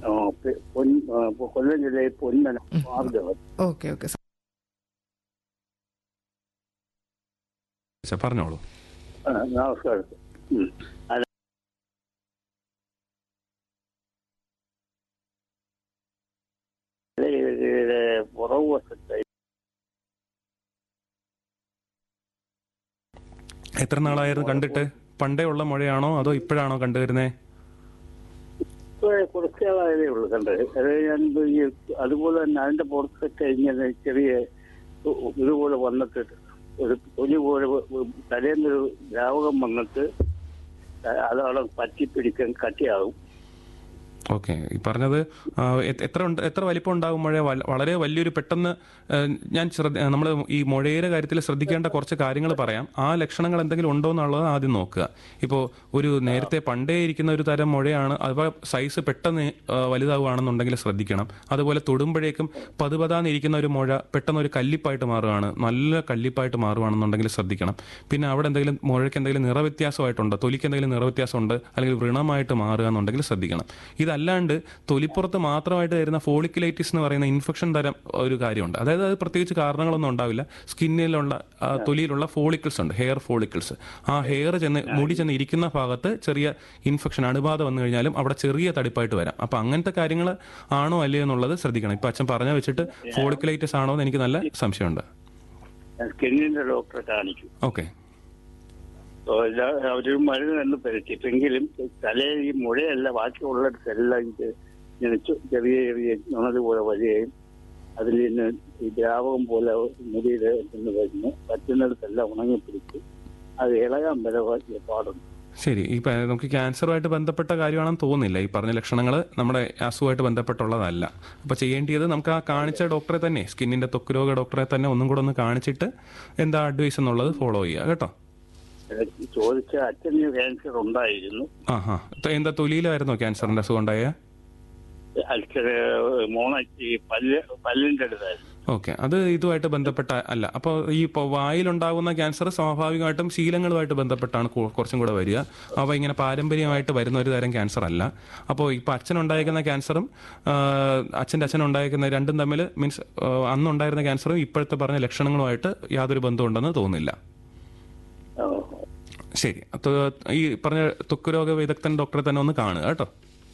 ആ, പെ- പൊൻ ആ, കൊല്ലം ജില്ലയിൽ പൊന്മന മാർഗവൻ ഓക്കെ ഓക്കെ ചെ, പറഞ്ഞോളൂ ആ, നമസ്കാരം ഉം. അല്ല ഇത് പുറകു വശത്ത് എത്ര നാളായിരുന്നു കണ്ടിട്ട് പണ്ടേ ഉള്ള മുഴയാണോ അതോ ഇപ്പോഴാണോ കണ്ടുവരുന്നേ ഇപ്പൊ കുറച്ച് നാളായതേ ഉള്ളൂ കണ്ടത് അത് ഞാൻ ഈ അതുപോലെ തന്നെ അതിന്റെ പുറത്തൊക്കെ ഇങ്ങനെ ചെറിയ ഇതുപോലെ വന്നിട്ട് ഒരു തൊലി പോലെ തലേന്നൊരു ദ്രാവകം വന്നിട്ട് അതവിടെ പറ്റിപ്പിടിക്കാൻ കട്ടിയാകും ഓക്കെ ഈ പറഞ്ഞത് ആ, എ- എത്ര ഉണ്ട് എത്ര വലിപ്പം ഉണ്ടാകും മഴ വല- വളരെ വലിയൊരു പെട്ടെന്ന് ആ, ഞാൻ നമ്മൾ ഈ മുഴയുടെ കാര്യത്തിൽ ശ്രദ്ധിക്കേണ്ട കുറച്ച് കാര്യങ്ങൾ പറയാം ആ ലക്ഷണങ്ങൾ എന്തെങ്കിലും ഉണ്ടോ എന്നുള്ളത് ആദ്യം നോക്കുക ഇപ്പോൾ ഒരു നേരത്തെ പണ്ടേ ഇരിക്കുന്ന ഒരു തരം മുഴയാണ് അഥവാ സൈസ് പെട്ടെന്ന് ആ, വലുതാവുകയാണെന്നുണ്ടെങ്കിൽ ശ്രദ്ധിക്കണം അതുപോലെ തൊടുമ്പോഴേക്കും പതുപതാന്നിരിക്കുന്ന ഒരു മുഴ പെട്ടെന്ന് ഒരു കല്ലിപ്പായിട്ട് മാറുകയാണ് നല്ല കല്ലിപ്പായിട്ട് മാറുകയാണെന്നുണ്ടെങ്കിൽ ശ്രദ്ധിക്കണം പിന്നെ അവിടെ എന്തെങ്കിലും മുഴയ്ക്ക് എന്തെങ്കിലും നിറവ്യത്യാസമായിട്ടുണ്ടോ തൊലിക്ക് എന്തെങ്കിലും നിറവ്യത്യാസമുണ്ട് അല്ലെങ്കിൽ വ്രണമായിട്ട് മാറുക എന്നുണ്ടെങ്കിൽ ശ്രദ്ധിക്കണം ഇതല്ലാണ്ട് തൊലിപ്പുറത്ത് മാത്രമായിട്ട് വരുന്ന ഫോളിക്കുലൈറ്റിസ് എന്ന് പറയുന്ന ഇൻഫെക്ഷൻ തരം ഒരു കാര്യമുണ്ട് അതായത് അത് പ്രത്യേകിച്ച് കാരണങ്ങളൊന്നും ഉണ്ടാവില്ല സ്കിന്നിലുള്ള ആ, തൊലിയിലുള്ള ഫോളിക്കിൾസ് ഉണ്ട് ഹെയർ ഫോളിക്കിൾസ് ആ ഹെയർ ചെന്ന് മുടി ചെന്ന് ഇരിക്കുന്ന ഭാഗത്ത് ചെറിയ ഇൻഫെക്ഷൻ അണുബാധ വന്നു കഴിഞ്ഞാലും അവിടെ ചെറിയ തടിപ്പായിട്ട് വരാം അപ്പൊ അങ്ങനത്തെ കാര്യങ്ങൾ ആണോ അല്ലയോ എന്നുള്ളത് ശ്രദ്ധിക്കണം ഇപ്പൊ അച്ഛൻ പറഞ്ഞ വെച്ചിട്ട് ഫോളിക്കുലൈറ്റിസ് ആണോ എന്ന് എനിക്ക് നല്ല സംശയമുണ്ട് ഞാൻ സ്കിന്നിന്റെ ഡോക്ടറെ കാണിച്ചു ഓക്കെ അപ്പൊ എല്ലാ അവര് മരുന്ന് തന്നെ പരീക്ഷിച്ചെങ്കിലും തലയിൽ ഈ മുഴയല്ല ബാക്കിയുള്ളിടത്തെല്ലാം ഇത് ഇങ്ങനെ ചു- ചെറിയ ചെറിയ നുണത് പോലെ വരികയും അതിൽ നിന്ന് ഈ ദ്രാവകം പോലെ മുടിയിൽ നിന്ന് വരുന്നു പറ്റുന്നിടത്തെല്ലാം ഉണങ്ങിപ്പിടിച്ച് അത് ഇളകാൻ വരെ വലിയ പാടുണ്ട് ശരി ഈ പ- നമുക്ക് ക്യാൻസറുമായിട്ട് ബന്ധപ്പെട്ട കാര്യമാണെന്ന് തോന്നുന്നില്ല ഈ പറഞ്ഞ ലക്ഷണങ്ങൾ നമ്മുടെ അസുഖമായിട്ട് ബന്ധപ്പെട്ടുള്ളതല്ല അപ്പോൾ ചെയ്യേണ്ടത് നമുക്ക് ആ കാണിച്ച ഡോക്ടറെ തന്നെ സ്കിന്നിന്റെ ത്വക്ക് രോഗ ഡോക്ടറെ തന്നെ ഒന്നും കൂടെ ഒന്ന് കാണിച്ചിട്ട് എന്താ അഡ്വൈസ് എന്നുള്ളത് ഫോളോ ചെയ്യുക കേട്ടോ എനിക്ക് ചോദിച്ച അച്ഛന് ക്യാൻസർ ഉണ്ടായിരുന്നു ആ ഹാ എന്താ തൊലിയിലായിരുന്നോ ക്യാൻസറിന്റെ അസുഖം ഉണ്ടായ അച്ഛന് മോണ ഈ പല്ല് പല്ലിന്റെ അടുത്തായിരുന്നു ഓക്കെ അത് ഇതുമായിട്ട് ബന്ധപ്പെട്ട അല്ല അപ്പോൾ ഈ ഇപ്പോൾ വായിലുണ്ടാകുന്ന ക്യാൻസർ സ്വാഭാവികമായിട്ടും ശീലങ്ങളുമായിട്ട് ബന്ധപ്പെട്ടാണ് കു- കുറച്ചും കൂടെ വരിക അവ ഇങ്ങനെ പാരമ്പര്യമായിട്ട് വരുന്ന ഒരു തരം ക്യാൻസർ അല്ല അപ്പോൾ ഇപ്പോൾ അച്ഛനുണ്ടായിരിക്കുന്ന ക്യാൻസറും ആ, അച്ഛൻ്റെ അച്ഛനുണ്ടായിരിക്കുന്ന രണ്ടും തമ്മിൽ മീൻസ് അന്നുണ്ടായിരുന്ന ക്യാൻസറും ഇപ്പോഴത്തെ പറഞ്ഞ ലക്ഷണങ്ങളുമായിട്ട് യാതൊരു ബന്ധമുണ്ടെന്ന് തോന്നുന്നില്ല ഓ. ശരി അപ്പോൾ ഈ പറഞ്ഞ ത്വക്ക് രോഗ വിദഗ്ധൻ ഡോക്ടറെ തന്നെ ഒന്ന് കാണുക കേട്ടോ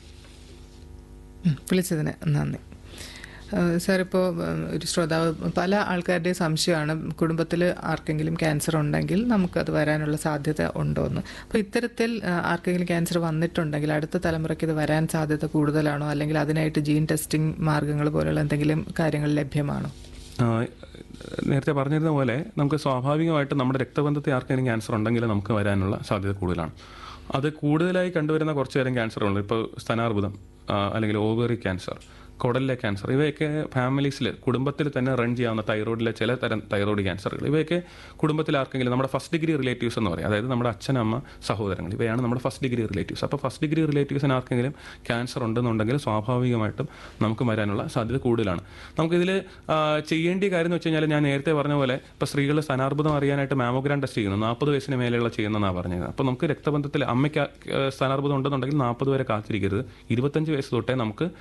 ഉം, വിളിച്ചതിന് നന്ദി ഏഹ് സാർ ഇപ്പോൾ ഒരു ശ്രോതാവ് പല ആൾക്കാരുടെയും സംശയമാണ് കുടുംബത്തിൽ ആർക്കെങ്കിലും ക്യാൻസർ ഉണ്ടെങ്കിൽ നമുക്കത് വരാനുള്ള സാധ്യത ഉണ്ടോ എന്ന് അപ്പോൾ ഇത്തരത്തിൽ ഏഹ് ആർക്കെങ്കിലും ക്യാൻസർ വന്നിട്ടുണ്ടെങ്കിൽ അടുത്ത തലമുറയ്ക്ക് ഇത് വരാൻ സാധ്യത കൂടുതലാണോ അല്ലെങ്കിൽ അതിനായിട്ട് ജീൻ ടെസ്റ്റിംഗ് മാർഗങ്ങൾ പോലുള്ള എന്തെങ്കിലും കാര്യങ്ങൾ ലഭ്യമാണോ ആ, നേരത്തെ പറഞ്ഞിരുന്ന പോലെ നമുക്ക് സ്വാഭാവികമായിട്ട് നമ്മുടെ രക്തബന്ധത്തെ ആർക്കെങ്കിലും ക്യാൻസർ ഉണ്ടെങ്കിൽ നമുക്ക് വരാനുള്ള സാധ്യത കൂടുതലാണ് അത് കൂടുതലായി കണ്ടുവരുന്ന കുറച്ച് തരം ക്യാൻസറുണ്ട് ഇപ്പോൾ സ്തനാർബുദം ആ, അല്ലെങ്കിൽ ഓവറി ക്യാൻസർ കുടലിലെ ക്യാൻസർ ഇവയൊക്കെ ഫാമിലീസിൽ കുടുംബത്തിൽ തന്നെ റൺ ചെയ്യാവുന്ന തൈറോയിഡിലെ ചില തരം തൈറോയിഡ് ക്യാൻസറുകൾ ഇവയൊക്കെ കുടുംബത്തിൽ ആർക്കെങ്കിലും നമ്മുടെ ഫസ്റ്റ് ഡിഗ്രി റിലേറ്റീവ്സ് എന്ന് പറയും അതായത് നമ്മുടെ അച്ഛനമ്മ സഹോദരങ്ങൾ ഇവയാണ് നമ്മുടെ ഫസ്റ്റ് ഡിഗ്രി റിലേറ്റീവ്സ് അപ്പോൾ ഫസ്റ്റ് ഡിഗ്രി റിലേറ്റീവ്സിന് ആർക്കെങ്കിലും ക്യാൻസർ ഉണ്ടെന്നുണ്ടെങ്കിൽ സ്വാഭാവികമായിട്ടും നമുക്ക് വരാനുള്ള സാധ്യത കൂടുതലാണ് നമുക്കിതിൽ ചെയ്യേണ്ട കാര്യം എന്ന് വെച്ച് കഴിഞ്ഞാൽ ഞാൻ നേരത്തെ പറഞ്ഞ പോലെ ഇപ്പോൾ സ്ത്രീകൾ സ്ഥാനാർബുദം അറിയാനായിട്ട് മാമോഗ്രാം ടെസ്റ്റ് ചെയ്യുന്നു നാൽപ്പത് വയസ്സിന് മേലെയുള്ള ചെയ്യുന്നതെന്നാണ് പറഞ്ഞത് അപ്പോൾ നമുക്ക് രക്തബന്ധത്തിൽ അമ്മയ്ക്ക് ആ, സ്ഥാനാർബുദം ഉണ്ടെന്നുണ്ടെങ്കിൽ നാൽപ്പത് വരെ കാത്തിരിക്കരുത് ഇരുപത്തഞ്ച് വയസ്സ് തൊട്ടേ നമുക്ക്